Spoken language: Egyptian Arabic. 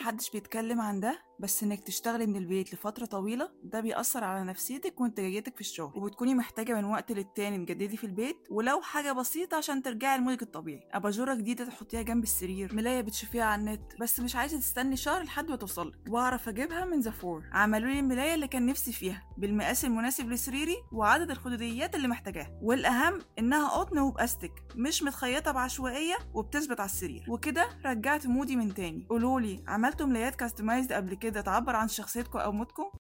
محدش بيتكلم عن ده بس انك تشتغلي من البيت لفترة طويلة ده بيأثر على نفسيتك وانتاجيتك في الشغل وبتكوني محتاجة من وقت للتاني تجددي في البيت ولو حاجة بسيطة عشان ترجعي لمودك الطبيعي أباجورة جديدة تحطيها جنب السرير ملاية بتشوفيها على النت بس مش عايزة تستني شهر لحد ما توصلك وأعرف أجيبها من زافور عملوا لي الملاية اللي كان نفسي فيها بالمقاس المناسب لسريري وعدد الخدوديات اللي محتاجاها والأهم إنها قطن وبأستك مش متخيطة بعشوائية وبتثبت على السرير وكده رجعت مودي من تاني قولولي عملتوا ملايات كاستمايزد قبل كده تعبر عن شخصيتكم أو مودكم